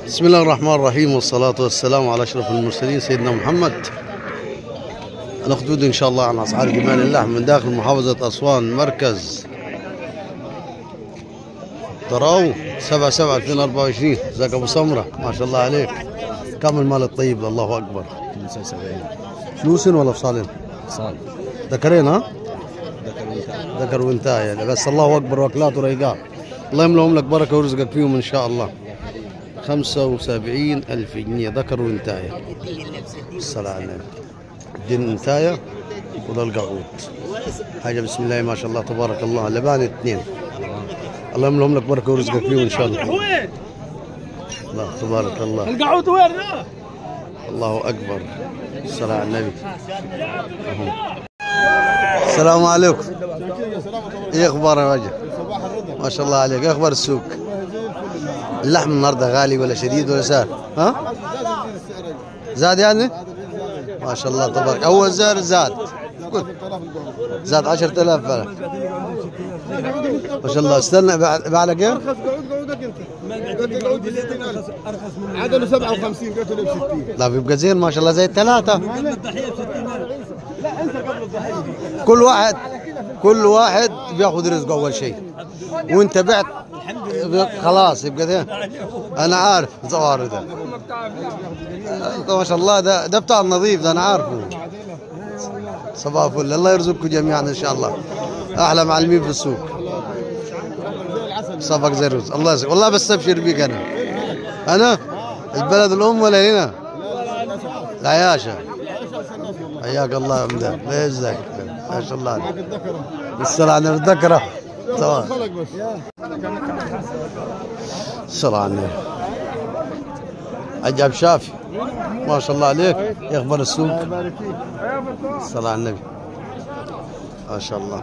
بسم الله الرحمن الرحيم والصلاة والسلام على أشرف المرسلين سيدنا محمد الأخدود إن شاء الله عن أسعار جمال اللحم من داخل محافظة أسوان مركز تراو 7 7 2024 ازيك أبو سمرة ما شاء الله عليك كم المال الطيب ده الله أكبر 75 فلوس ولا فصالين صال ذكرين ها ذكر وانتهى بس الله أكبر وأكلات وريقات الله يملهم لك بركة ورزقك فيهم إن شاء الله خمسة وسبعين ألف جنيه ذكر وانتاية الصلاة على النبي الدين انتاية وده القعود حاجة بسم الله ما شاء الله تبارك الله لبان اثنين الله يملهم لك بركة ورزقك فيهم إن شاء الله وين؟ الله تبارك الله القعود وين لا؟ الله أكبر الصلاة على النبي أهو. السلام عليكم ايه اخبار يا وجه ما شاء الله عليك ايه اخبار السوق اللحم النهارده غالي ولا شديد ولا سعر ها زاد يعني ما شاء الله تبارك اول زاد زاد قلت. زاد 10000 فعلا ما شاء الله استنى بعد بعد كيف عدله 57 قلت له ب 60 لا بيبقى زين ما شاء الله زي الثلاثة كل واحد كل واحد بياخذ رزقه أول شيء وأنت بعت خلاص يبقى ده أنا عارف زوار ده أنت ما شاء الله ده ده بتاع النظيف ده أنا عارفه صباح الفل الله يرزقكم جميعا إن شاء الله أحلى معلمين في السوق صفك زي الرز الله يسلمك والله بستبشر بيك أنا أنا البلد الأم ولا هنا؟ العياشة حياك الله يا مدام لا يجزاك ما شاء الله عليك الصلاة على النبي الذكرى تمام خلق بس الصلاة على النبي عجب شافي ما شاء الله عليك يا اخبار السوق الصلاة على النبي ما شاء الله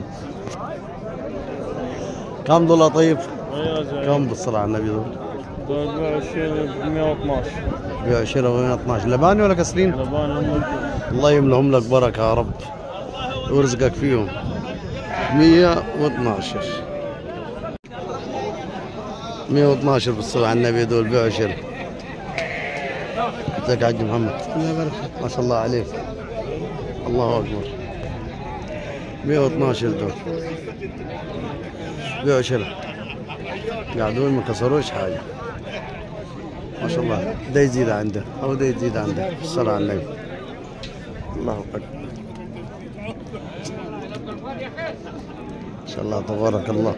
كم دولار طيب؟ كم بالصلاة على النبي دول؟ ببيع الشيء ب 112 بيع شراء 112 لباني ولا كسرين؟ لبان هم الله يملهم لك بركة يا رب ويرزقك فيهم 112 112 بالصلاة على النبي دول بيع شراء ازيك يا حاج محمد ما شاء الله عليك الله اكبر 112 دول بيع شراء قاعدون ما كسروش حاجه ما شاء الله ده يزيد عنده او ده يزيد عنده الصلاة على النبي الله اكبر ما شاء الله تبارك الله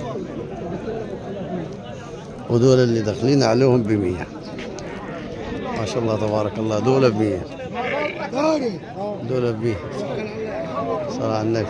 ودول اللي داخلين عليهم بمية ما شاء الله تبارك الله دول بمية دول بمية صلاة على النبي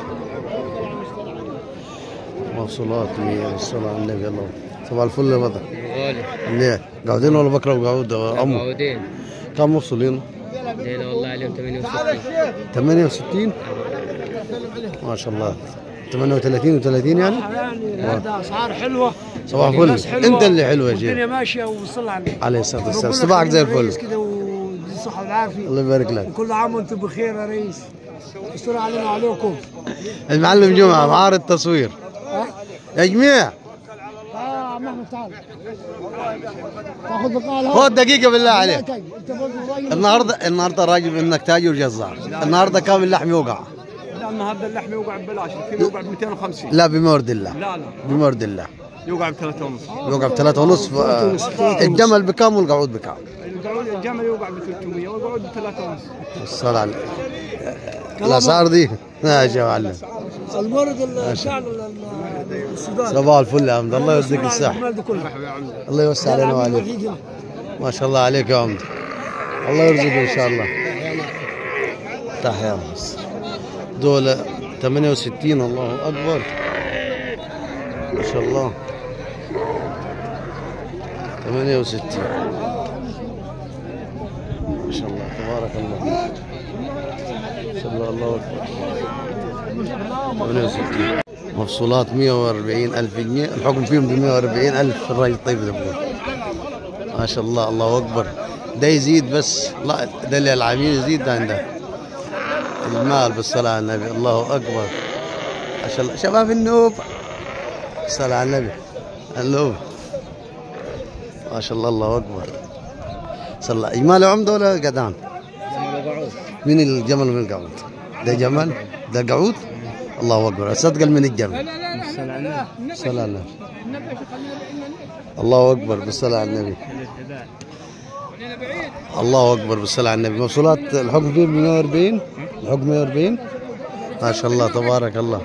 موصولات مية بالصلاة على النبي الله صباح الفل يا بدر غالي ليه قاعدين ولا بكره وقعود امه معودين كم مفصولين ليلة والله عليهم 68 68 ما شاء الله 38 و30 يعني هذا اسعار حلوه صباح الناس الفل حلوة انت اللي حلو يا الدنيا شيخ ماشيه وصل على النبي عليه الصلاه والسلام ربنا صباحك زي يخليك الفل ريس كده وبالصحه والعافيه الله يبارك لك وكل عام وانتم بخير يا ريس استر علينا وعليكم المعلم جمعه معارض تصوير يا جميع اه عم احمد تعال تاخذ بقال خذ دقيقه بالله عليك انت برضه راجل النهارده النهارده راجل انك تاجر جزار النهارده كم اللحم يوقع لا النهارده اللحم يوقع ببلاش الكيلو يوقع ب 250 لا بمورد الله لا لا بمورد الله يوقع ب 3 ونص يوقع بثلاثة ونص آه، الجمل بكم والقعود بكم القعود الجمل يوقع ب 300 والقعود ب 3 ونص الصلاة على الاسعار دي ماشي يا معلم المورد الشعر السودان صباح الفل يا عمد الله يرزقك الصحة الجمال دي كلها الله يوسع علينا وعليك ما شاء الله عليك يا عمد الله يرزقك ان شاء الله تحيا مصر دول 68 الله اكبر ما شاء الله 68 ما شاء الله تبارك الله ما شاء الله الله اكبر 68 مفصولات 140 ألف جنيه الحكم فيهم ب 140 ألف الراجل الطيب ده بقول ما شاء الله الله أكبر ده يزيد بس لا ده اللي العميل يزيد ده عنده المال بالصلاة على النبي الله أكبر ما شاء الله شباب النوب الصلاة على النبي النوب ما شاء الله الله اكبر صلى الله جمال عمده ولا قدان؟ من الجمل من القعود؟ ده جمل؟ ده قعود؟ الله اكبر صدق من الجمل صلى على النبي الله اكبر بالصلاه على النبي الله اكبر بالصلاه على النبي مفصولات الحكم فيه ب 140 الحكم 140 ما شاء الله تبارك الله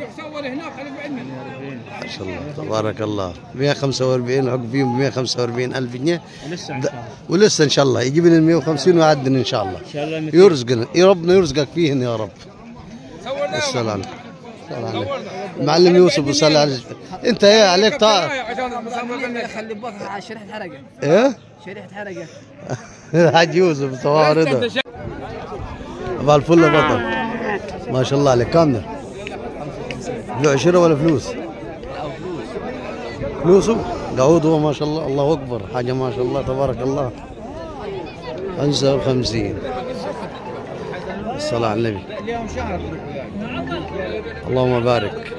ما شاء الله تبارك الله 145 الحكم فيه ب 145 الف جنيه ولسه ان ده- شاء الله ولسه ان شاء الله يجيب لنا 150 ويعدل ان شاء الله ان شاء الله يرزقنا يا ربنا يرزقك فيهن يا رب السلام السلام معلم يوسف وصلى على انت ايه عليك طاعه خلي بطها شريحه حرقه ايه شريحه حرقه حاج يوسف صباح رضا ابو الفل بطل ما شاء الله عليك كم ده؟ بيع شراء ولا فلوس؟ فلوسه قعود هو ما شاء الله الله اكبر حاجه ما شاء الله تبارك الله 55 الصلاة على النبي اللهم بارك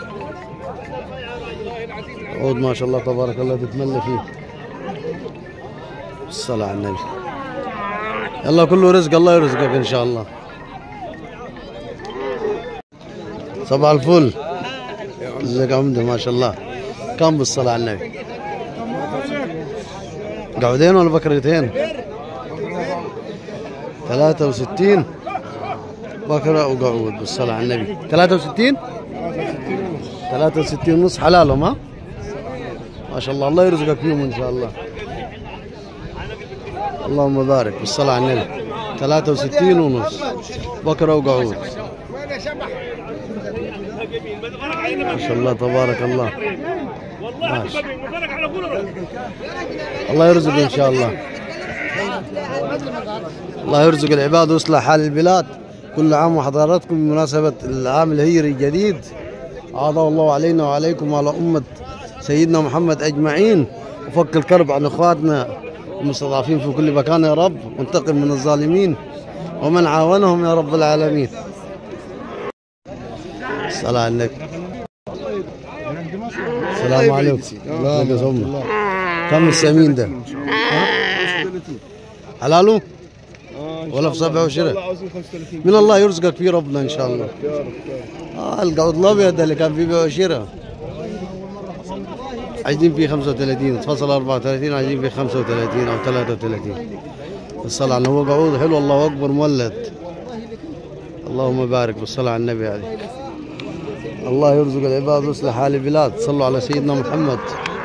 عود ما شاء الله تبارك الله تتملى فيه الصلاة على النبي يلا كله رزق الله يرزقك ان شاء الله صباح الفل ازيك يا عمده ما شاء الله كم بالصلاة على النبي قعودين ولا بكرتين 63 بكرة وقعود بالصلاة على النبي 63 63 ونص حلالهم ها ما شاء الله الله يرزقك فيهم ان شاء الله اللهم بارك بالصلاة على النبي 63 ونص بكرة وقعود ما شاء الله تبارك الله ماشي الله يرزق ان شاء الله الله يرزق العباد ويصلح حال البلاد كل عام وحضراتكم بمناسبة العام الهجري الجديد عاض الله علينا وعليكم وعلى أمة سيدنا محمد أجمعين وفك الكرب عن إخواتنا المستضعفين في كل مكان يا رب وانتقم من الظالمين ومن عاونهم يا رب العالمين الصلاة على النبي السلام عليكم لا الله كم السمين ده حلاله ولا في سبع وشراء عاوزين 35 من الله يرزقك فيه ربنا ان شاء الله اه القعود الابيض اللي كان فيه بيع وشراء عايزين فيه 35 تفصل 34 عايزين فيه 35 او 33 الصلاة على هو قعود حلو الله اكبر مولد اللهم بارك بالصلاة على النبي عليك الله يرزق العباد ويصلح حال البلاد صلوا على سيدنا محمد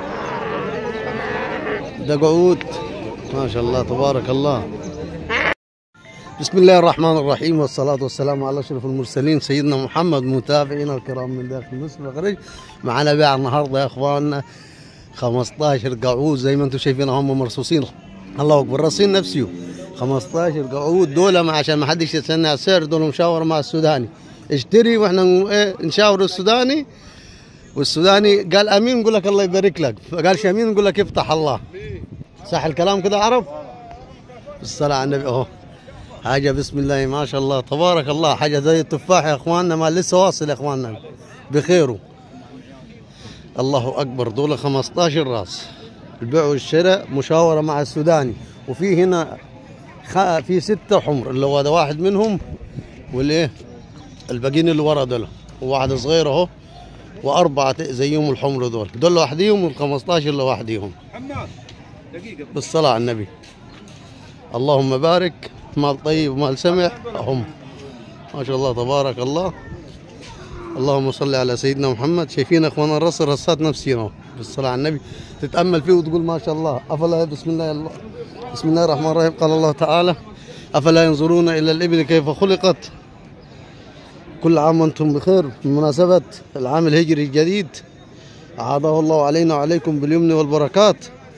ده قعود ما شاء الله تبارك الله بسم الله الرحمن الرحيم والصلاة والسلام على أشرف المرسلين سيدنا محمد متابعينا الكرام من داخل مصر وخارج معنا بيع النهاردة يا إخواننا 15 قعود زي ما أنتم شايفين هم مرصوصين الله أكبر رصين نفسه 15 قعود دول ما عشان ما حدش يتسنى على السعر دول مشاورة مع السوداني اشتري واحنا إيه نشاور السوداني والسوداني قال امين نقول لك الله يبارك لك فقال امين نقول لك يفتح الله صح الكلام كده عرب الصلاة على النبي اهو حاجة بسم الله ما شاء الله تبارك الله حاجة زي التفاح يا اخواننا ما لسه واصل يا اخواننا بخيره الله اكبر دول 15 راس البيع والشراء مشاورة مع السوداني وفي هنا خ... في ستة حمر اللي هو ده واحد منهم والايه الباقيين اللي ورا دول وواحد صغير اهو وأربعة زيهم الحمر دول دول لوحديهم وال 15 لوحديهم بالصلاة على النبي اللهم بارك مال طيب ومال سمع هم ما شاء الله تبارك الله اللهم صل على سيدنا محمد شايفين اخوانا الرص رصات نفسينا بالصلاة على النبي تتأمل فيه وتقول ما شاء الله أفلا بسم الله الله بسم الله الرحمن الرحيم قال الله تعالى أفلا ينظرون إلى الإبل كيف خلقت كل عام وانتم بخير بمناسبة العام الهجري الجديد أعاده الله علينا وعليكم باليمن والبركات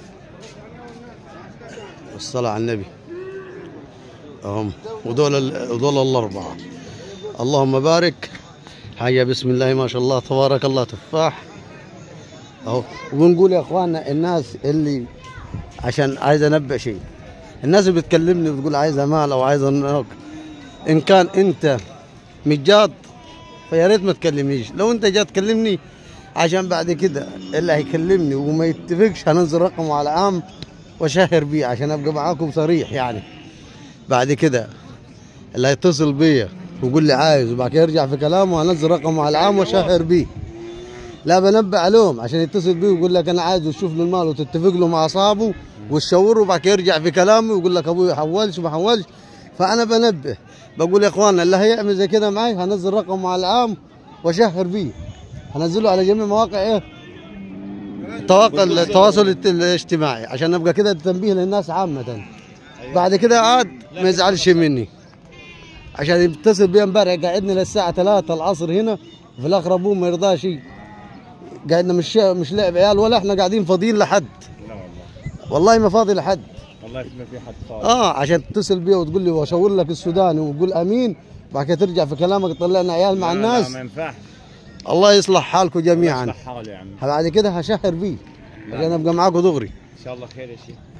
والصلاة على النبي أهم ودول ال- ودول الأربعة اللهم بارك حاجة بسم الله ما شاء الله تبارك الله تفاح أهو ونقول يا إخواننا الناس اللي عشان عايز أنبأ شيء الناس اللي بتكلمني وتقول عايزة مال أو عايزة نوك. إن كان أنت مجاد فيا ريت ما تكلمنيش لو انت جات تكلمني عشان بعد كده اللي هيكلمني وما يتفقش هننزل رقمه على عام واشهر بيه عشان ابقى معاكم صريح يعني بعد كده اللي هيتصل بيا ويقول لي عايز وبعد كده يرجع في كلامه وانزل رقمه على العام واشهر بيه لا بنبه عليهم عشان يتصل بيه ويقول لك انا عايز وتشوف له المال وتتفق له مع اصحابه وتشوره وبعد كده يرجع في كلامه ويقول لك ابوي حولش وما حولش فانا بنبه بقول يا اخوانا اللي هيعمل زي كده معي هنزل رقمه على العام واشهر بيه هنزله على جميع مواقع ايه التواصل التواصل الت- الاجتماعي عشان نبقى كده تنبيه للناس عامة بعد كده عاد ما يزعلش مني عشان يتصل بي امبارح قعدنا للساعة 3 العصر هنا وفي الاخر ابوه ما يرضاش يجي. قعدنا مش مش لعب عيال ولا احنا قاعدين فاضيين لحد لا والله والله ما فاضي لحد والله ما في حد فاضي اه عشان تتصل بي وتقول لي واشاور لك السوداني وتقول امين بعد كده ترجع في كلامك تطلعنا عيال مع لا، لا، الناس ما ينفعش الله يصلح حالكم جميعا يصلح حالي يا عم بعد كده هشهر بيه عشان ابقى معاكم دغري ان شاء الله خير يا شيخ